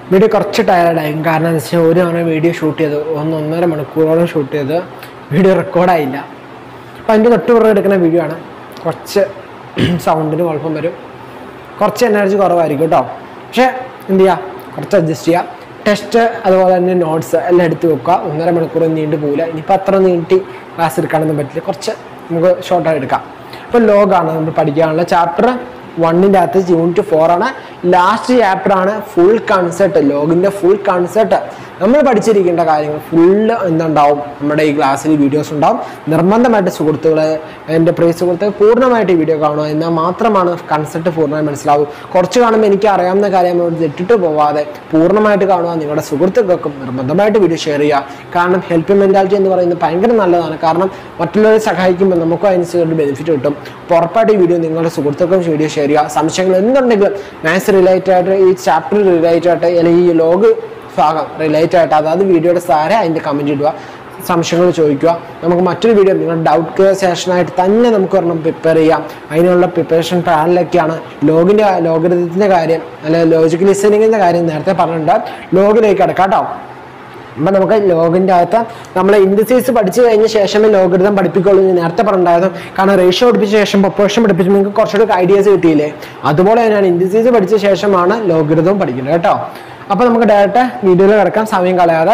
video കുറച്ച് ടയർഡായി കാരണം എന്താ വെച്ചാൽ ഒരു തവണ വീഡിയോ ഷൂട്ട് ചെയ്ത് ഒന്ന് ഒന്നര മണിക്കൂറോളം ഷൂട്ട് ചെയ്ത് വീഡിയോ റെക്കോർഡായില്ല അപ്പം അതിൻ്റെ തൊട്ട് പുറകെ എടുക്കുന്ന വീഡിയോ ആണ് കുറച്ച് സൗണ്ടിന് കുഴപ്പം വരും കുറച്ച് എനർജി കുറവായിരിക്കും കേട്ടോ പക്ഷേ എന്ത് ചെയ്യുക കുറച്ച് അഡ്ജസ്റ്റ് ചെയ്യുക ടെസ്റ്റ് അതുപോലെ തന്നെ നോട്ട്സ് എല്ലാം എടുത്ത് വെക്കുക ഒന്നര മണിക്കൂർ നീണ്ടു പോകില്ല ഇനിയിപ്പോൾ അത്ര നീട്ടി ക്ലാസ് എടുക്കാനൊന്നും പറ്റില്ല കുറച്ച് നമുക്ക് ഷോർട്ടായി എടുക്കാം ഇപ്പോൾ ലോഗാണ് നമ്മൾ പഠിക്കാനുള്ള ചാപ്റ്റർ വണ്ണിൻ്റെ അകത്ത് യൂണിറ്റ് ഫോർ ആണ് ലാസ്റ്റ് ചാപ്റ്റർ ആണ് ഫുൾ കൺസെപ്റ്റ് ലോഗിൻ്റെ ഫുൾ കൺസെപ്റ്റ് നമ്മൾ പഠിച്ചിരിക്കേണ്ട കാര്യങ്ങൾ ഫുള്ള് എന്തുണ്ടാവും നമ്മുടെ ഈ ക്ലാസ്സിൽ വീഡിയോസ് ഉണ്ടാവും നിർബന്ധമായിട്ട് സുഹൃത്തുക്കൾ എൻ്റെ പ്രിയ സുഹൃത്തുക്കൾ പൂർണ്ണമായിട്ട് ഈ വീഡിയോ കാണുക എന്നാൽ മാത്രമാണ് കൺസെപ്റ്റ് പൂർണ്ണമായി മനസ്സിലാവും കുറച്ച് കാണുമ്പോൾ എനിക്ക് അറിയാവുന്ന കാര്യം അവിടെ തെറ്റിട്ട് പോവാതെ പൂർണ്ണമായിട്ട് കാണുക നിങ്ങളുടെ സുഹൃത്തുക്കൾക്കും നിർബന്ധമായിട്ട് വീഡിയോ ഷെയർ ചെയ്യുക കാരണം ഹെൽപ്പ് മെൻറ്റാലിറ്റി എന്ന് പറയുന്നത് ഭയങ്കര നല്ലതാണ് കാരണം മറ്റുള്ളവരെ സഹായിക്കുമ്പോൾ നമുക്കും അതിനനുസരിച്ച് ബെനിഫിറ്റ് കിട്ടും അപ്പോൾ ഉറപ്പായിട്ട് ഈ വീഡിയോ നിങ്ങളുടെ സുഹൃത്തുക്കൾക്കും വീഡിയോ ഷെയർ ചെയ്യുക സംശയങ്ങൾ എന്തുണ്ടെങ്കിലും മാത്സ് റിലേറ്റഡ് ആയിട്ട് ഈ ചാപ്റ്റർ റിലേറ്റഡ് ആയിട്ട് അല്ലെങ്കിൽ ഈ ലോഗ് ഭാഗം റിലേറ്റഡ് ആയിട്ട് അതായത് വീഡിയോയുടെ സാരെ അതിൻ്റെ കമൻറ്റ് ഇടുക സംശയങ്ങൾ ചോദിക്കുക നമുക്ക് മറ്റൊരു വീഡിയോ നിങ്ങളുടെ ഡൗട്ട് ക്ലിയർ സെഷനായിട്ട് തന്നെ നമുക്ക് ഒരെണ്ണം പ്രിപ്പയർ ചെയ്യാം അതിനുള്ള പ്രിപ്പറേഷൻ പ്ലാനിലൊക്കെയാണ് ലോഗിൻ്റെ ലോഗരിതത്തിൻ്റെ കാര്യം അല്ലെങ്കിൽ ലോജിക്കൽ ലിസണിങ്ങിൻ്റെ കാര്യം നേരത്തെ പറഞ്ഞിട്ടുണ്ട് ലോഗിലേക്ക് കിടക്കാം കേട്ടോ അപ്പം നമുക്ക് ലോഗിൻ്റെ അകത്ത് നമ്മൾ ഇൻഡിസൈസ് പഠിച്ചു കഴിഞ്ഞ ശേഷമേ ലോഗരിതം പഠിപ്പിക്കുള്ളൂ എന്ന് നേരത്തെ പറഞ്ഞിട്ടുണ്ടായിരുന്നു കാരണം റേഷ്യോ പഠിപ്പിച്ച ശേഷം പ്രൊപ്പോർഷൻ പഠിപ്പിച്ച് നിങ്ങൾക്ക് കുറച്ചുകൂടി ഐഡിയാസ് കിട്ടിയില്ലേ അതുപോലെ തന്നെയാണ് ഇൻഡിസൈസ് പഠിച്ച ശേഷമാണ് ലോഗരിതം പഠിക്കുന്നത് കേട്ടോ അപ്പോൾ നമുക്ക് ഡയറക്റ്റ് വീഡിയോയിൽ കിടക്കാം സമയം കളയാതെ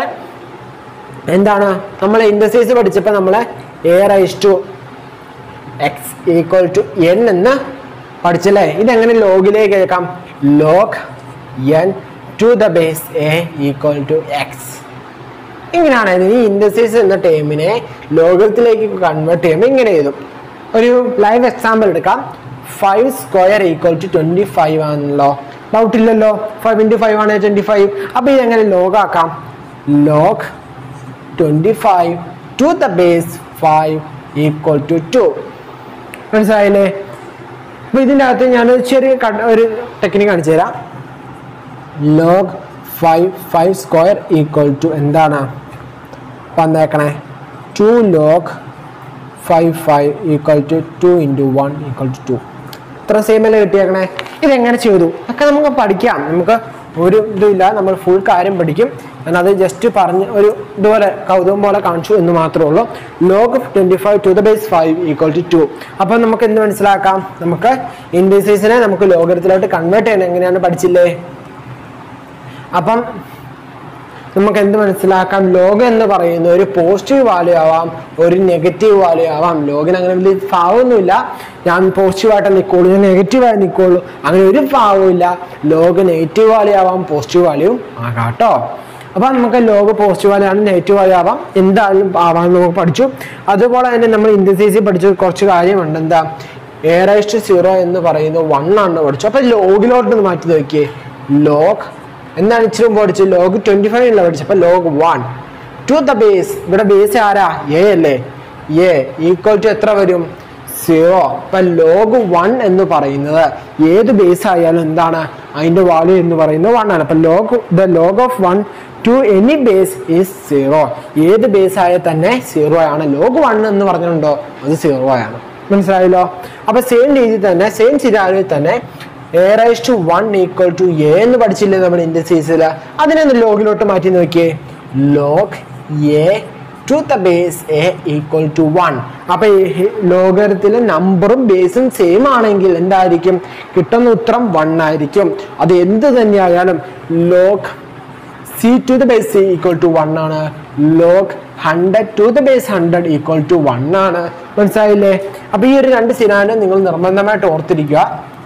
എന്താണ് നമ്മൾ ഇൻഡസൈസ് പഠിച്ചപ്പോൾ നമ്മൾ a raise to x equal to n എന്ന് പഠിച്ചല്ലേ ഇതെങ്ങനെ ലോഗിലേക്ക് കേൾക്കാം log n to the base a equal to x ഇങ്ങനെയാണ് ഈ ഇൻഡസൈസ് എന്ന ടേമിനെ ലോകത്തിലേക്ക് കൺവേർട്ട് ചെയ്യുമ്പോൾ ഇങ്ങനെ എഴുതും ഒരു ലൈവ് എക്സാമ്പിൾ എടുക്കാം five square equal to twenty five ആണല്ലോ ഡൗട്ട് ഇല്ലല്ലോ ഫൈവ് ഇൻറ്റു ഫൈവ് ആണ് ട്വൻറ്റി ഫൈവ് അപ്പോൾ ഇതെങ്ങനെ ലോഗാക്കാം log twenty five to the base five equal to two മനസ്സിലായില്ലേ അപ്പോൾ ഇതിൻ്റെ അകത്ത് ഞാൻ ചെറിയ കട്ട്- ഒരു ടെക്നിക്ക് കാണിച്ചു തരാം log five five square equal to എന്താണ് വന്നേക്കണേ two log five five equal to two into one equal to two ഇത്ര സെയിം അല്ലേ കിട്ടിയേക്കണേ ഇതെങ്ങനെ ചെയ്തു ഒക്കെ നമുക്ക് പഠിക്കാം നമുക്ക് ഒരു ഇതുമില്ല നമ്മൾ ഫുൾ കാര്യം പഠിക്കും ഞാൻ അത് ജസ്റ്റ് പറഞ്ഞ് ഒരു ഇതുപോലെ കൗതുകം പോലെ കാണിച്ചു എന്ന് മാത്രമേ ഉള്ളൂ log twenty five to the base five equal to two അപ്പോൾ നമുക്ക് എന്ത് മനസ്സിലാക്കാം നമുക്ക് ഇൻഡിസൈസിനെ നമുക്ക് ലോകത്തിലോട്ട് കൺവേർട്ട് ചെയ്യാൻ എങ്ങനെയാണ് പഠിച്ചില്ലേ അപ്പം നമുക്ക് എന്ത് മനസ്സിലാക്കാം ലോഗ് എന്ന് പറയുന്ന ഒരു പോസിറ്റീവ് വാല്യൂ ആവാം ഒരു നെഗറ്റീവ് വാല്യൂ ആവാം ലോഗിന് അങ്ങനെ വലിയ ഭാവമൊന്നുമില്ല ഞാൻ പോസിറ്റീവായിട്ട് നിൽക്കുള്ളൂ ഞാൻ നെഗറ്റീവായി നിൽക്കുള്ളൂ അങ്ങനെ ഒരു ഭാവമില്ല ലോഗ് നെഗറ്റീവ് വാല്യൂ ആവാം പോസിറ്റീവ് വാല്യൂ ആകാം കേട്ടോ അപ്പം നമുക്ക് ലോഗ് പോസിറ്റീവ് വാല്യൂ ആണ് നെഗറ്റീവ് വാല്യൂ ആവാം എന്തായാലും ആവാം എന്ന് നമുക്ക് പഠിച്ചു അതുപോലെ തന്നെ നമ്മൾ ഇൻഡസൈസിൽ പഠിച്ച കുറച്ച് കാര്യമുണ്ട് എന്താ എ റൈസ്റ്റ് സീറോ എന്ന് പറയുന്നത് വൺ ആണ് പഠിച്ചു അപ്പം ലോഗിലോട്ട് മാറ്റി നോക്കിയേ ലോഗ് എന്താണ് ഇച്ചിരി മുമ്പ് പഠിച്ചത് ലോഗ് ട്വന്റി ഫൈവ് അല്ല പഠിച്ചത് അപ്പൊ log one to the base ഇവിടെ ബേസ് ആരാ എ അല്ലേ എ ഈക്വൽ ടു എത്ര വരും സീറോ അപ്പൊ ലോഗ് വൺ എന്ന് പറയുന്നത് ഏത് ബേസ് ആയാലും എന്താണ് അതിന്റെ വാല്യൂ എന്ന് പറയുന്നത് വൺ ആണ് അപ്പൊ log the log of one to any base is zero ഏത് ബേസ് ആയാൽ തന്നെ സീറോ ആണ് ലോഗ് വൺ എന്ന് പറഞ്ഞിട്ടുണ്ടോ അത് സീറോ ആണ് മനസ്സിലായല്ലോ അപ്പൊ സെയിം രീതിയിൽ തന്നെ സെയിം സിനാരിയിൽ തന്നെ a raise to one equal to a എന്ന് പഠിച്ചില്ലേ നമ്മൾ ഇൻഡസൈസിൽ അതിനെ ഒന്ന് ലോഗിലോട്ട് മാറ്റി നോക്കിയേ log a to the base a equal to one അപ്പൊ ലോകത്തിലെ നമ്പറും ബേസും സെയിം ആണെങ്കിൽ എന്തായിരിക്കും കിട്ടുന്ന ഉത്തരം വൺ ആയിരിക്കും അത് എന്ത് തന്നെയായാലും log c to the base c equal to one ആണ് log hundred to the base hundred equal to one ആണ് മനസ്സിലായില്ലേ അപ്പൊ ഈ ഒരു രണ്ട് സിനാനും നിങ്ങൾ നിർബന്ധമായിട്ട് ഓർത്തിരിക്കുക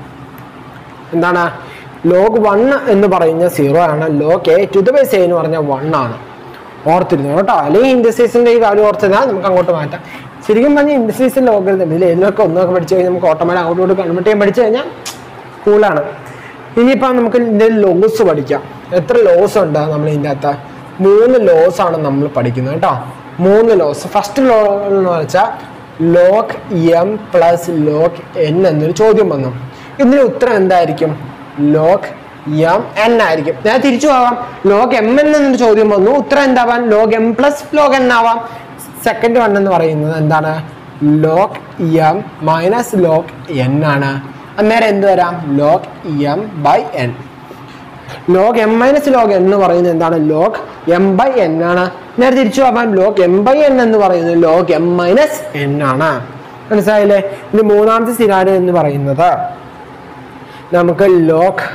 എന്താണ് ലോഗ് വൺ എന്ന് പറയുന്ന സീറോ ആണ് log a to the base a എന്ന് പറഞ്ഞാൽ വൺ ആണ് ഓർത്തിരുന്നു കേട്ടോ അല്ലെങ്കിൽ ഇൻഡസ്ട്രീസിന്റെ ഈ കാര്യം ഓർത്തിരുന്നാൽ നമുക്ക് അങ്ങോട്ട് മാറ്റാം ശരിക്കും പറഞ്ഞാൽ ഇൻഡസ്ട്രീസിൽ ലോഗ് ഇതിൽ ഏതിലൊക്കെ ഒന്നൊക്കെ പഠിച്ചു കഴിഞ്ഞാൽ നമുക്ക് ഓട്ടോമാറ്റിക് അങ്ങോട്ട് ഇങ്ങോട്ട് കൺവേർട്ട് ചെയ്യാൻ പഠിച്ചു കഴിഞ്ഞാൽ കൂളാണ് ഇനിയിപ്പോൾ നമുക്ക് ഇതിന്റെ ലോസ് പഠിക്കാം എത്ര ലോസ് ഉണ്ട് നമ്മൾ ഇതിൻ്റെ അകത്ത് മൂന്ന് ലോസ് ആണ് നമ്മൾ പഠിക്കുന്നത് കേട്ടോ മൂന്ന് ലോസ് ഫസ്റ്റ് ലോ എന്ന് വെച്ചാൽ log m plus log n എന്നൊരു ചോദ്യം വന്നു ഇതിന് ഉത്തരം എന്തായിരിക്കും ലോഗ് എം എൻ ആയിരിക്കും ഞാൻ തിരിച്ചു പോകാം ലോഗ് എം എൻ എന്നൊരു ചോദ്യം വന്നു ഉത്തരം എന്താവാൻ log m plus log n ആവാം സെക്കൻഡ് വൺ എന്ന് പറയുന്നത് എന്താണ് log m minus log n ആണ് അന്നേരം എന്ത് വരാം log m by n log m minus log എന്ന് പറയുന്നത് എന്താണ് ലോഗ് എം ബൈ എൻ ആണ് നേരെ തിരിച്ചു പോകാൻ ലോഗ് എം ബൈ എൻ എന്ന് പറയുന്നത് ലോഗ് എം മൈനസ് എൻ ആണ് മനസ്സിലായില്ലേ ഇനി മൂന്നാമത്തെ സിനാരി എന്ന് പറയുന്നത് നമുക്ക് log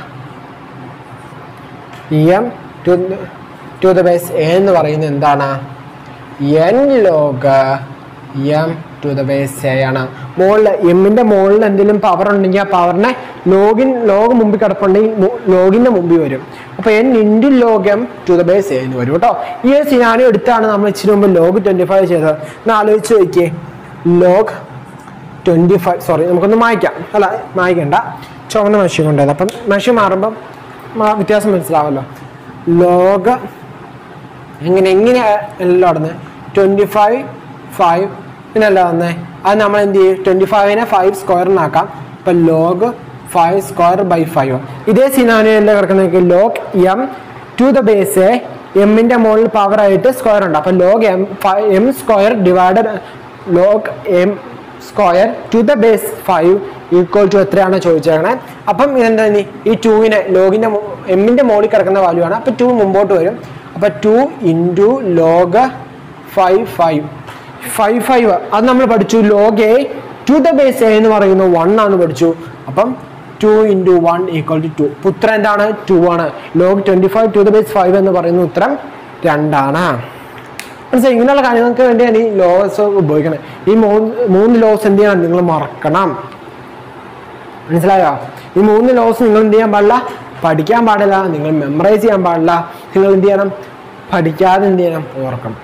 m to to the base a എന്ന് പറയുന്നത് എന്താണ് n log m to the base a ആണ് മുകളിൽ എമ്മിന്റെ മുകളിൽ എന്തെങ്കിലും പവർ ഉണ്ടെങ്കിൽ ആ പവറിനെ ലോഗിൻ ലോഗ് മുമ്പിൽ കിടപ്പുണ്ടെങ്കിൽ ലോഗിന്റെ മുമ്പിൽ വരും അപ്പൊ n into log m to the base a എന്ന് വരും കേട്ടോ ഈ ഒരു സിനാനിയോ എടുത്താണ് നമ്മൾ ഇച്ചിരി മുമ്പ് ലോഗ് ട്വന്റി ഫൈവ് ചെയ്തത് ഒന്ന് ആലോചിച്ച് നോക്കിയേ ലോഗ് ട്വന്റി ഫൈവ് സോറി നമുക്കൊന്ന് മായ്ക്കാം അല്ല മായ്ക്കണ്ട ചുവന്ന മഷി കൊണ്ടത് അപ്പം മഷി മാറുമ്പം മാ- വ്യത്യാസം മനസ്സിലാവല്ലോ ലോഗ് എങ്ങനെ എങ്ങനെ എല്ലാം നടന്ന് ട്വന്റി ഫൈവ് ഫൈവ് പിന്നല്ല വന്നേ അത് നമ്മൾ എന്ത് ചെയ്യും ട്വന്റി ഫൈവിനെ ഫൈവ് സ്ക്വയറിനാക്കാം ഇപ്പൊ log five square by five ഇതേ സിനാനിയല്ല കിടക്കുന്ന log m to the base എമ്മിന്റെ മുകളിൽ പവർ ആയിട്ട് സ്ക്വയർ ഉണ്ട് അപ്പൊ log m m square divided log m square to the base five equal to എത്രയാണ് ചോദിച്ചേക്കണേ അപ്പം ഇതെന്താ ഇനി ഈ ടൂവിനെ ലോഗിന്റെ എമ്മിന്റെ മുകളിൽ കിടക്കുന്ന വാല്യൂ ആണ് അപ്പൊ ടു മുമ്പോട്ട് വരും അപ്പൊ two into log five five five five അത് നമ്മൾ പഠിച്ചു log a to the base a എന്ന് പറയുന്നത് വൺ ആണ് പഠിച്ചു അപ്പം two into one equal to two ഉത്തരം എന്താണ് ടു ആണ് log twenty five to the base five എന്ന് പറയുന്ന ഉത്തരം രണ്ടാണ് മനസ്സിലായി ഇങ്ങനെയുള്ള കാര്യങ്ങൾക്ക് വേണ്ടിയാണ് ഈ ലോസ് ഉപയോഗിക്കുന്നത് ഈ മൂന്ന് മൂന്ന് ലോസ് എന്ത് ചെയ്യണം നിങ്ങൾ മറക്കണം മനസ്സിലായോ ഈ മൂന്ന് ലോസ് നിങ്ങൾ എന്ത് ചെയ്യാൻ പാടില്ല പഠിക്കാൻ പാടില്ല നിങ്ങൾ മെമ്മറൈസ് ചെയ്യാൻ പാടില്ല നിങ്ങൾ എന്ത് ചെയ്യണം പഠിക്കാതെ എന്ത് ചെയ്യണം ഓർക്കണം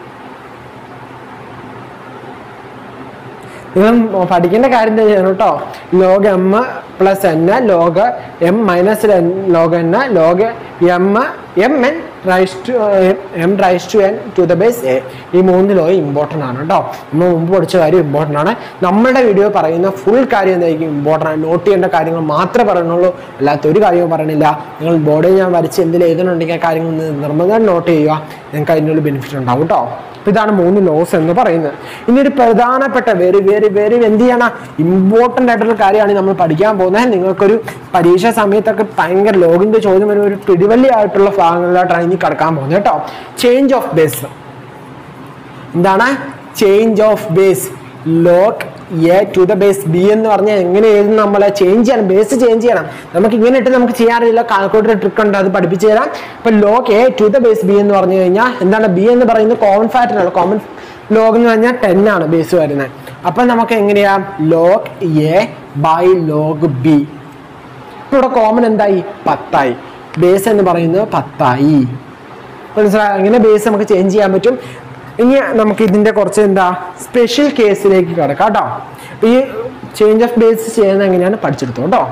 നിങ്ങൾ പഠിക്കേണ്ട കാര്യം എന്താ ചെയ്യണം കേട്ടോ log m plus n log m minus log n log m m n raise to m raise to n to the base a ഈ മൂന്ന് ലോ ഇമ്പോർട്ടൻ്റ് ആണ് കേട്ടോ നമ്മൾ മുമ്പ് പഠിച്ച കാര്യം ഇമ്പോർട്ടൻ്റ് ആണ് നമ്മുടെ വീഡിയോ പറയുന്ന ഫുൾ കാര്യം എന്തായിരിക്കും ഇമ്പോർട്ടൻ്റ് ആണ് നോട്ട് ചെയ്യേണ്ട കാര്യങ്ങൾ മാത്രമേ പറയുന്നുള്ളൂ അല്ലാത്ത ഒരു കാര്യവും പറയണില്ല നിങ്ങൾ ബോർഡിൽ ഞാൻ വരച്ച് എന്തെങ്കിലും എഴുതണുണ്ടെങ്കിൽ ആ കാര്യങ്ങൾ ഒന്ന് നിർബന്ധം നോട്ട് ചെയ്യുക നിങ്ങൾക്ക് അതിനുള്ള ബെനിഫിറ്റ് ഉണ്ടാവും കേട്ടോ അപ്പൊ ഇതാണ് മൂന്ന് ലോസ് എന്ന് പറയുന്നത് ഇനി ഒരു പ്രധാനപ്പെട്ട വെരി വെരി വെരി എന്ത് ചെയ്യണം ഇമ്പോർട്ടൻ്റ് ആയിട്ടുള്ള കാര്യമാണ് നമ്മൾ പഠിക്കാൻ പോകുന്നത് നിങ്ങൾക്കൊരു പരീക്ഷ സമയത്തൊക്കെ ഭയങ്കര ലോഗിന്റെ ചോദ്യം വരുന്ന ഒരു പിടിവല്ലി ആയിട്ടുള്ള ഭാഗങ്ങളിലോട്ടാണ് ഇനി കടക്കാൻ പോകുന്നത് കേട്ടോ ചേഞ്ച് ഓഫ് ബേസ് എന്താണ് change of base log a to the base b എന്ന് പറഞ്ഞാൽ എങ്ങനെ എഴുതും നമ്മളെ ചേഞ്ച് ചെയ്യണം ബേസ് ചേഞ്ച് ചെയ്യണം നമുക്ക് ഇങ്ങനെ ഇട്ട് നമുക്ക് ചെയ്യാറില്ല കാൽക്കുലേറ്റർ ട്രിക്ക് ഉണ്ട് അത് പഠിപ്പിച്ചു തരാം ഇപ്പൊ log a to the base b എന്ന് പറഞ്ഞു കഴിഞ്ഞാൽ എന്താണ് ബി എന്ന് പറയുന്നത് കോമൺ ഫാക്ടറാണ് കോമൺ ലോഗ് എന്ന് പറഞ്ഞാൽ ടെൻ ആണ് ബേസ് വരുന്നത് അപ്പൊ നമുക്ക് എങ്ങനെയാ log a by log b ഇവിടെ കോമൺ എന്തായി പത്തായി ബേസ് എന്ന് പറയുന്നത് പത്തായി മനസ്സിലായി അങ്ങനെ ബേസ് നമുക്ക് ചേഞ്ച് ചെയ്യാൻ പറ്റും ഇനി നമുക്ക് ഇതിന്റെ കുറച്ച് എന്താ സ്പെഷ്യൽ കേസിലേക്ക് കിടക്കാം കേട്ടോ ഈ ചേഞ്ച് ഓഫ് ബേസ് ചെയ്യുന്നത് എങ്ങനെയാണ് പഠിച്ചെടുത്തു കേട്ടോ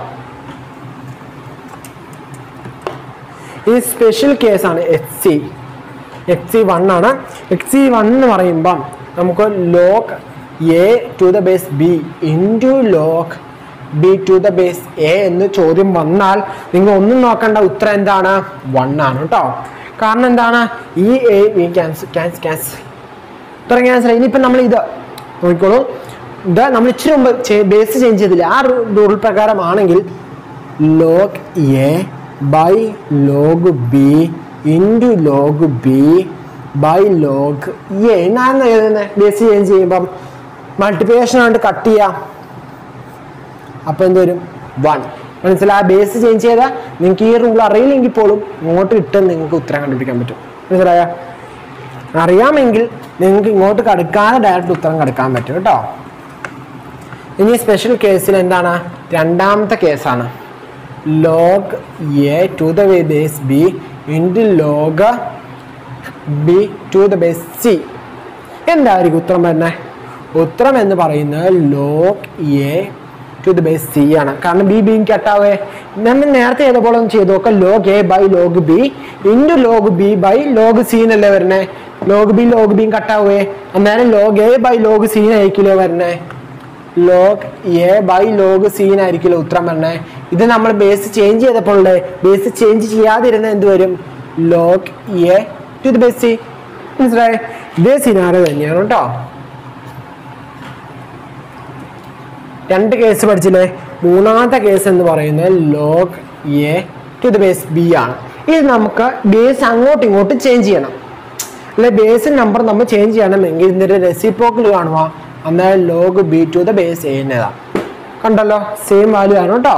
ഈ സ്പെഷ്യൽ കേസാണ് H C H C one ആണ് എച്ച് സി വൺ എന്ന് പറയുമ്പം നമുക്ക് log a to the base b into log b to the base a എന്ന് ചോദ്യം വന്നാൽ നിങ്ങൾ ഒന്നും നോക്കേണ്ട ഉത്തരം എന്താണ് വൺ ആണ് കേട്ടോ കാരണം എന്താണ് ഈ a b cancel cancel cancel ഉത്തരം ക്യാൻസൽ ഇനിയിപ്പം നമ്മൾ ഇത് നോക്കിക്കോളൂ ഇത് നമ്മൾ ഇച്ചിരി മുമ്പ് ബേസ് ചേഞ്ച് ചെയ്തില്ല ആ റൂൾ പ്രകാരമാണെങ്കിൽ log a by log b into log b by log a എന്നാണ് എഴുതുന്നത് ബേസ് ചേഞ്ച് ചെയ്യുമ്പം മൾട്ടിപ്ലിക്കേഷൻ ആയിട്ട് കട്ട് ചെയ്യാം അപ്പൊ എന്ത് വരും വൺ മനസ്സിലായ ബേസ് ചേഞ്ച് ചെയ്താൽ നിങ്ങൾക്ക് ഈ റൂൾ അറിയില്ലെങ്കിൽ പോലും ഇങ്ങോട്ട് ഇട്ട് നിങ്ങൾക്ക് ഉത്തരം കണ്ടുപിടിക്കാൻ പറ്റും മനസ്സിലായ അറിയാമെങ്കിൽ നിങ്ങൾക്ക് ഇങ്ങോട്ട് കടക്കാതെ ഡയറക്റ്റ് ഉത്തരം കടക്കാൻ പറ്റും കേട്ടോ ഇനി സ്പെഷ്യൽ കേസിൽ എന്താണ് രണ്ടാമത്തെ കേസാണ് log a to the base b into log b to the base c എന്തായിരിക്കും ഉത്തരം വരുന്നത് ഉത്തരം എന്ന് പറയുന്നത് log a to the base c ആണ് കാരണം ബി ബിയും കട്ടാവേ നമ്മൾ നേരത്തെ ഏതുപോലെ ഒന്ന് ചെയ്ത് നോക്കാം log a by log b into log b by log c എന്നല്ലേ വരണേ ലോഗ് ബി ലോഗ് ബിയും കട്ടാവേ അന്നേരം log a by log c ആയിരിക്കില്ലേ വരണേ ലോഗ് എ ബൈ ലോഗ് സീനായിരിക്കില്ല ഉത്തരം പറഞ്ഞേ ഇത് നമ്മൾ ബേസ് ചേഞ്ച് ചെയ്തപ്പോൾ ബേസ് ചേഞ്ച് ചെയ്യാതിരുന്ന എന്ത് വരും log a to the base c മനസ്സിലായേ ഇതേ സിനാരോ തന്നെയാണ് കേട്ടോ രണ്ട് കേസ് പഠിച്ചില്ലേ മൂന്നാമത്തെ കേസ് എന്ന് പറയുന്നത് log a to the base b ആണ് ഇത് നമുക്ക് ബേസ് അങ്ങോട്ടും ഇങ്ങോട്ടും ചേഞ്ച് ചെയ്യണം അല്ലെ ബേസ് നമ്പർ നമ്മൾ ചേഞ്ച് ചെയ്യണമെങ്കിൽ ഇതിന്റെ റെസിപ്രോക്കിൽ കാണുക അന്നേരം log b to the base a എന്നതാണ് കണ്ടല്ലോ സെയിം വാല്യൂ ആണ് കേട്ടോ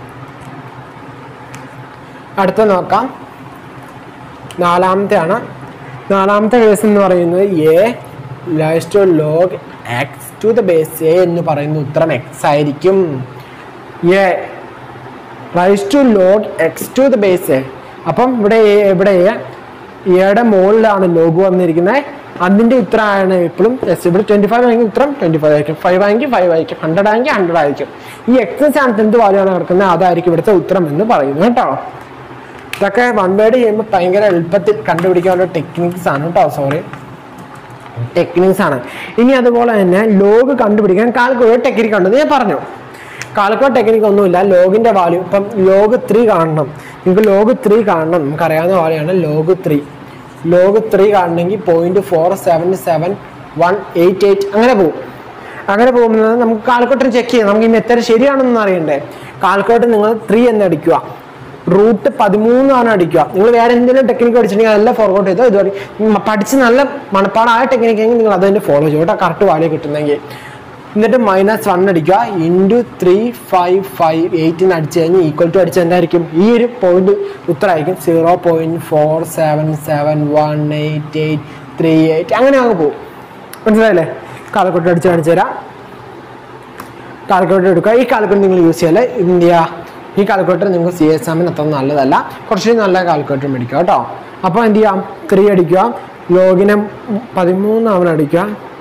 അടുത്ത നോക്കാം നാലാമത്തെ ആണ് നാലാമത്തെ കേസ് എന്ന് പറയുന്നത് a raise to log x to the base a എന്ന് പറയുന്ന ഉത്തരം എക്സ് ആയിരിക്കും a raise to log x to the base a അപ്പം ഇവിടെ A, ഇവിടെ എയുടെ മുകളിലാണ് ലോഗ് വന്നിരിക്കുന്നത് അതിന്റെ ഉത്തരമാണ് എപ്പോഴും എസ് ഇവിടെ ട്വന്റി ഫൈവ് ആണെങ്കിൽ ഉത്തരം ട്വന്റി ഫൈവ് ആയിരിക്കും ഫൈവ് ആണെങ്കിൽ ഫൈവ് ആയിരിക്കും ഹൺഡ്രഡ് ആണെങ്കിൽ ഹൺഡ്രഡ് ആയിരിക്കും ഈ എക്സ് സ്ഥാനത്ത് എന്ത് വാല്യൂ ആണ് കിടക്കുന്നത് അതായിരിക്കും ഇവിടുത്തെ ഉത്തരം എന്ന് പറയുന്നത് കേട്ടോ ഇതൊക്കെ വൺ വേർഡ് ചെയ്യുമ്പോൾ ഭയങ്കര എളുപ്പത്തിൽ കണ്ടുപിടിക്കാനുള്ള ടെക്നിക്സ് ആണ് കേട്ടോ സോറി ടെക്നിക്സ് ആണ് ഇനി അതുപോലെ തന്നെ ലോഗ് കണ്ടുപിടിക്കാൻ കാൽക്കുലേറ്റ് ടെക്നിക്ക് ഉണ്ടെന്ന് ഞാൻ പറഞ്ഞു കാൽക്കുലേറ്റ് ടെക്നിക്ക് ഒന്നുമില്ല ലോഗിന്റെ വാല്യൂ ഇപ്പം ലോഗ് ത്രീ കാണണം നിങ്ങൾക്ക് ലോഗ് ത്രീ കാണണം നമുക്കറിയാവുന്ന വാല്യാണ് ലോഗ് ത്രീ ലോഗ് ത്രീ കാണണമെങ്കിൽ point four seven seven one eight eight അങ്ങനെ പോകും അങ്ങനെ പോകുന്നത് നമുക്ക് കാൽക്കുലേറ്റർ ചെക്ക് ചെയ്യാം നമുക്ക് ഈ മെത്തേഡ് ശരിയാണെന്ന് അറിയണ്ടേ കാൽക്കുലേറ്റർ നിങ്ങൾ ത്രീ എന്ന് അടിക്കുക റൂട്ട് പതിമൂന്നാണ് അടിക്കുക നിങ്ങൾ വേറെ എന്തെങ്കിലും ടെക്നിക്ക് പഠിച്ചിട്ടുണ്ടെങ്കിൽ അതെല്ലാം ഫോർവേഡ് ചെയ്തോ ഇതുവരെ ഉം പഠിച്ച് നല്ല മണപ്പാടായ ടെക്നിക്ക് എങ്കിൽ നിങ്ങൾ അതിൻ്റെ ഫോളോ ചെയ്യും കേട്ടോ കറക്റ്റ് വാല്യൂ കിട്ടുന്നെങ്കിൽ എന്നിട്ട് മൈനസ് വൺ അടിക്കുക ഇൻറ്റു ത്രീ ഫൈവ് ഫൈവ് എയ്റ്റിന് അടിച്ച് കഴിഞ്ഞ് ഈക്വൽ ടു അടിച്ച് എന്തായിരിക്കും ഈ ഒരു പോയിന്റ് ഉത്തരമായിരിക്കും zero point four seven seven one eight eight three eight അങ്ങനെ അങ്ങ് പോകും മനസ്സിലായില്ലേ കാലക്കൂട്ട് അടിച്ച് കാണിച്ചു തരാം കാൽക്കുലേറ്റർ എടുക്കുക ഈ കാൽക്കുലേറ്റർ നിങ്ങൾ യൂസ് ചെയ്യല്ലേ ഇന്ത്യ ഈ കാൽക്കുലേറ്റർ നിങ്ങൾക്ക് സി എസ് എമ്മിന് അത്ര നല്ലതല്ല കുറച്ചുകൂടി നല്ല കാൽക്കുലേറ്റർ മേടിക്കുക കേട്ടോ അപ്പോൾ എന്ത് ചെയ്യാം ത്രീ അടിക്കുക ലോഗിനെ പതിമൂന്ന് അവൻ അടിക്കുക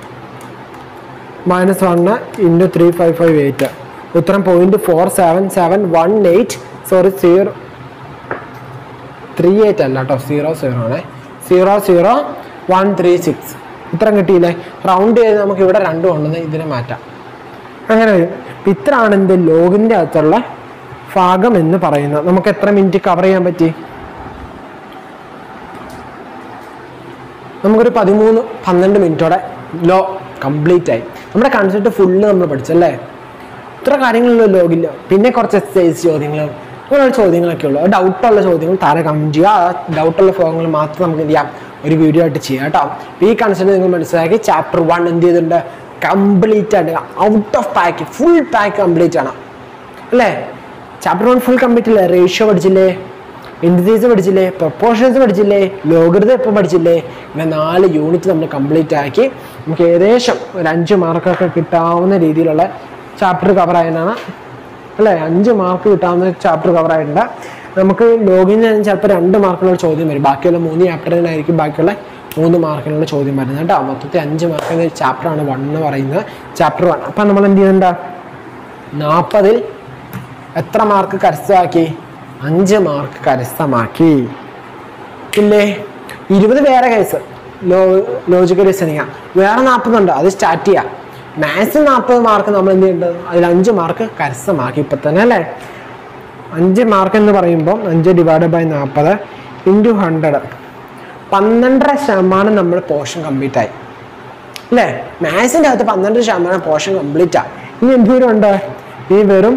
minus one into three five five eight ഉത്തരം point four seven seven one eight sorry zero three eight അല്ല കേട്ടോ സീറോ സീറോ ആണ് zero zero one three six ഉത്തരം കിട്ടിയില്ലേ റൗണ്ട് ചെയ്ത് നമുക്ക് ഇവിടെ രണ്ടും ഉണ്ടെന്ന് ഇതിനെ മാറ്റാം അങ്ങനെ വരും ഇത്രയാണ് എന്ത് ലോഗിൻ്റെ അകത്തുള്ള ഭാഗം എന്ന് പറയുന്നത് നമുക്ക് എത്ര മിനിറ്റ് കവർ ചെയ്യാൻ പറ്റി നമുക്കൊരു പതിമൂന്ന് പന്ത്രണ്ട് മിനിറ്റോടെ ലോ കംപ്ലീറ്റ് ആയി നമ്മുടെ കൺസെപ്റ്റ് ഫുള്ള് നമ്മൾ പഠിച്ചല്ലേ ഇത്ര കാര്യങ്ങളുള്ള ലോഗില്ല പിന്നെ കുറച്ച് എക്സസൈസ് ചോദ്യങ്ങൾ അങ്ങനെയുള്ള ചോദ്യങ്ങളൊക്കെ ഉള്ളൂ ഡൗട്ടുള്ള ചോദ്യങ്ങൾ താഴെ കമൻറ്റ് ചെയ്യുക ആ ഡൗട്ടുള്ള ഭാഗങ്ങൾ മാത്രം നമുക്ക് എന്ത് ചെയ്യാം ഒരു വീഡിയോ ആയിട്ട് ചെയ്യാം കേട്ടോ അപ്പോൾ ഈ കൺസെപ്റ്റ് നിങ്ങൾ മനസ്സിലാക്കി ചാപ്റ്റർ വൺ എന്ത് ചെയ്തിട്ടുണ്ട് കംപ്ലീറ്റ് ആയിട്ട് out of pack full pack complete ആണ് അല്ലേ ചാപ്റ്റർ വൺ ഫുൾ കംപ്ലീറ്റ് അല്ലേ റേഷ്യോ പഠിച്ചില്ലേ ഇൻഡിസീസ് പഠിച്ചില്ലേ പ്രൊപ്പോർഷൻസ് പഠിച്ചില്ലേ ലോകൃത എപ്പോൾ പഠിച്ചില്ലേ ഇങ്ങനെ നാല് യൂണിറ്റ് നമ്മൾ കംപ്ലീറ്റ് ആക്കി നമുക്ക് ഏകദേശം ഒരു അഞ്ച് മാർക്കൊക്കെ കിട്ടാവുന്ന രീതിയിലുള്ള ചാപ്റ്റർ കവർ ആയതാണ് അല്ലേ അഞ്ച് മാർക്ക് കിട്ടാവുന്ന ചാപ്റ്റർ കവർ ആയിട്ടുണ്ട് നമുക്ക് ലോഗിന് ചിലപ്പോൾ രണ്ട് മാർക്കിനുള്ള ചോദ്യം വരും ബാക്കിയുള്ള മൂന്ന് ചാപ്റ്ററിനായിരിക്കും ബാക്കിയുള്ള മൂന്ന് മാർക്കിനുള്ള ചോദ്യം വരുന്നത് കേട്ടോ മൊത്തത്തിൽ അഞ്ച് മാർക്കിൻ്റെ ചാപ്റ്ററാണ് വൺ എന്ന് പറയുന്നത് ചാപ്റ്റർ വൺ അപ്പം നമ്മൾ എന്ത് ചെയ്യുന്നുണ്ട് നാൽപ്പതിൽ എത്ര മാർക്ക് കരസ്ഥമാക്കി അഞ്ച് മാർക്ക് കരസ്ഥമാക്കി ഇല്ലേ ഇരുപത് വേറെ കേസ് ലോ ലോജിക്കൽ റീസണിങ് വേറെ നാൽപ്പതുണ്ട് അത് സ്റ്റാർട്ട് ചെയ്യാം മാത്സ് നാൽപ്പത് മാർക്ക് നമ്മൾ എന്ത് ചെയ്യേണ്ടത് അതിൽ അഞ്ച് മാർക്ക് കരസ്ഥമാക്കി ഇപ്പം തന്നെ അല്ലേ അഞ്ച് മാർക്ക് എന്ന് പറയുമ്പോൾ അഞ്ച് ഡിവൈഡ് ബൈ നാൽപ്പത് ഇൻറ്റു ഹൺഡ്രഡ് പന്ത്രണ്ടര ശതമാനം നമ്മൾ പോർഷൻ കംപ്ലീറ്റ് ആയി അല്ലേ മാത്സിൻ്റെ അകത്ത് പന്ത്രണ്ട് ശതമാനം പോർഷൻ കംപ്ലീറ്റ് ആയി ഇനി എന്തോരം ഉണ്ട് ഈ വെറും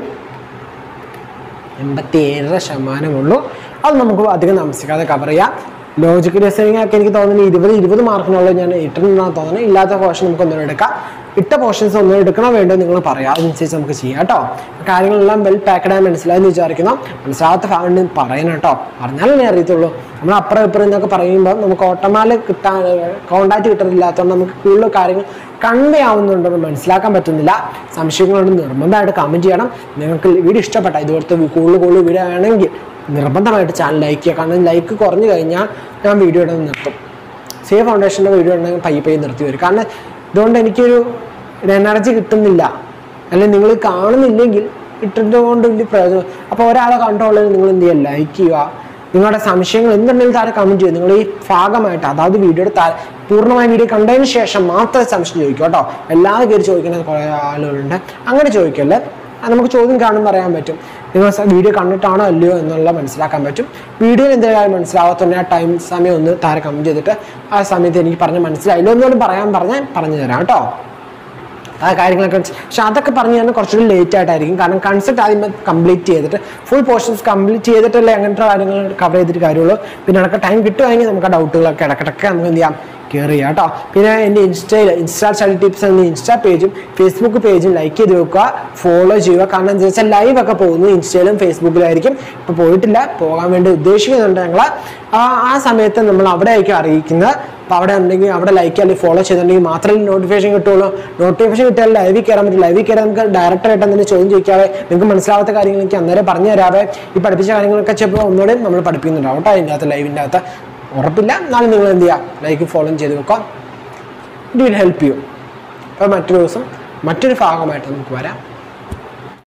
എൺപത്തി ഏഴര ശതമാനമുള്ളൂ അത് നമുക്ക് അധികം താമസിക്കാതെ കവർ ചെയ്യാം ലോജിക്കൽ റീസണിങ് ഒക്കെ എനിക്ക് തോന്നുന്നു ഇരുപത് ഇരുപത് മാർക്കിനുള്ളത് ഞാൻ ഇട്ടെന്നാണ് തോന്നുന്നത് ഇല്ലാത്ത പോർഷൻ നമുക്ക് ഒന്നും എടുക്കാം ഇട്ട പോർഷൻസ് ഒന്നും എടുക്കണോ വേണ്ടോ നിങ്ങൾ പറയാം അതനുസരിച്ച് നമുക്ക് ചെയ്യാം കേട്ടോ കാര്യങ്ങളെല്ലാം വെൽ പാക്കഡ് ആയി മനസ്സിലായെന്ന് വിചാരിക്കുന്നു മനസ്സിലാത്ത ഭാഗം പറയണം കേട്ടോ പറഞ്ഞാലേ അറിയത്തുള്ളൂ നമ്മൾ അപ്പുറം ഇപ്പുറം എന്നൊക്കെ പറയുമ്പോൾ നമുക്ക് ഓട്ടമാല് കിട്ടാൻ കോണ്ടാക്ട് കിട്ടുന്നില്ലാത്തതുകൊണ്ട് നമുക്ക് കൂടുതൽ കാര്യങ്ങൾ കൺവേ ആവുന്നുണ്ടെന്ന് മനസ്സിലാക്കാൻ പറ്റുന്നില്ല സംശയങ്ങളുണ്ട് നിർബന്ധമായിട്ട് കമൻറ്റ് ചെയ്യണം നിങ്ങൾക്ക് വീഡിയോ ഇഷ്ടപ്പെട്ട ഇതുപോലത്തെ കൂടുതൽ കൂടുതൽ വീഡിയോ ആണെങ്കിൽ നിർബന്ധമായിട്ട് ചാനൽ ലൈക്ക് ചെയ്യുക കാരണം ലൈക്ക് കുറഞ്ഞു കഴിഞ്ഞാൽ ഞാൻ വീഡിയോ ഇടുന്നത് നിർത്തും സേഫ് ഫൗണ്ടേഷൻ്റെ വീഡിയോ ഉണ്ടെങ്കിൽ പയ്യെ പയ്യെ നിർത്തി വരും കാരണം ഇതുകൊണ്ട് എനിക്കൊരു എനർജി കിട്ടുന്നില്ല അല്ലെങ്കിൽ നിങ്ങൾ കാണുന്നില്ലെങ്കിൽ ഇട്ടിട്ട് കൊണ്ട് വലിയ പ്രയോജനം അപ്പോൾ ഒരാളെ കണ്ടോളൂ നിങ്ങൾ എന്ത് ചെയ്യുക ലൈക്ക് ചെയ്യുക നിങ്ങളുടെ സംശയങ്ങൾ എന്തുണ്ടെങ്കിലും താഴെ കമൻറ്റ് ചെയ്യും നിങ്ങൾ ഈ ഭാഗമായിട്ട് അതായത് വീഡിയോയുടെ താഴെ പൂർണ്ണമായ വീഡിയോ കണ്ടതിന് ശേഷം മാത്രമേ സംശയം ചോദിക്കൂ കേട്ടോ എല്ലാവരും കയറി ചോദിക്കുന്ന കുറേ ആളുകളുണ്ട് അങ്ങനെ ചോദിക്കല്ലേ അത് നമുക്ക് ചോദ്യം കാണുമ്പോൾ അറിയാൻ പറ്റും നിങ്ങൾ സ- വീഡിയോ കണ്ടിട്ടാണോ അല്ലയോ എന്നുള്ള മനസ്സിലാക്കാൻ പറ്റും വീഡിയോ എന്തെങ്കിലും മനസ്സിലാവാത്തന്നെ ആ ടൈം സമയം ഒന്ന് താഴെ കമൻറ്റ് ചെയ്തിട്ട് ആ സമയത്ത് എനിക്ക് പറഞ്ഞ് മനസ്സിലായില്ലോ എന്നോട് പറയാൻ പറഞ്ഞാൽ പറഞ്ഞു തരാം കേട്ടോ ആ കാര്യങ്ങളൊക്കെ പക്ഷെ അതൊക്കെ പറഞ്ഞു തന്നെ കുറച്ചുകൂടി ലേറ്റ് ആയിട്ടായിരിക്കും കാരണം കൺസെപ്റ്റ് ആദ്യം കംപ്ലീറ്റ് ചെയ്തിട്ട് ഫുൾ പോർഷൻസ് കംപ്ലീറ്റ് ചെയ്തിട്ടല്ലേ അങ്ങനത്തെ കാര്യങ്ങൾ കവർ ചെയ്തിട്ട് കാര്യമുള്ളൂ പിന്നെ ഇടയ്ക്ക് ടൈം കിട്ടുവാണെങ്കിൽ നമുക്ക് ആ ഡൗട്ടുകളൊക്കെ ഇടയ്ക്കിടയ്ക്ക് നമുക്ക് എന്ത് ചെയ്യാം കയറി ചെയ്യാം കേട്ടോ പിന്നെ എൻ്റെ ഇൻസ്റ്റയിൽ ഇൻസ്റ്റാ സ്റ്റഡി ടിപ്സ് എന്ന ഇൻസ്റ്റാ പേജും ഫേസ്ബുക്ക് പേജും ലൈക്ക് ചെയ്ത് വെക്കുക ഫോളോ ചെയ്യുക കാരണം എന്താ വെച്ചാൽ ലൈവ് ഒക്കെ പോകുന്നത് ഇൻസ്റ്റയിലും ഫേസ്ബുക്കിലായിരിക്കും ഇപ്പോൾ പോയിട്ടില്ല പോകാൻ വേണ്ടി ഉദ്ദേശിക്കുന്നുണ്ട് ഞങ്ങൾ ആ ആ സമയത്ത് നമ്മൾ അവിടെ ആയിരിക്കും അറിയിക്കുന്നത് അപ്പോൾ അവിടെ ഉണ്ടെങ്കിൽ അവിടെ ലൈക്ക് അല്ലെങ്കിൽ ഫോളോ ചെയ്തിട്ടുണ്ടെങ്കിൽ മാത്രമേ നോട്ടിഫിക്കേഷൻ കിട്ടുള്ളൂ നോട്ടിഫിക്കേഷൻ കിട്ടിയാൽ ലൈവിൽ കയറാൻ പറ്റും ലൈവിൽ കയറാൻ നമുക്ക് ഡയറക്റ്റ് ആയിട്ട് എന്തെങ്കിലും ചോദ്യം ചോദിക്കാതെ നിങ്ങൾക്ക് മനസ്സിലാവാത്ത കാര്യങ്ങൾ എനിക്ക് അന്നേരം പറഞ്ഞു തരാവേ ഈ പഠിപ്പിച്ച കാര്യങ്ങളൊക്കെ ചിലപ്പോൾ ഒന്നുകൂടെ നമ്മൾ പഠിപ്പിക്കുന്നുണ്ടാവും കേട്ടോ അതിൻ്റെ അകത്ത് ലൈവിൻ്റെ അകത്ത് ഉറപ്പില്ല എന്നാലും നിങ്ങൾ എന്ത് ചെയ്യുക ലൈക്ക് ഫോളോ ചെയ്ത് വെക്കാം ഇറ്റ് വിൽ ഹെൽപ്പ് യു അപ്പോൾ മറ്റൊരു ദിവസം മറ്റൊരു ഭാഗമായിട്ട് നമുക്ക് വരാം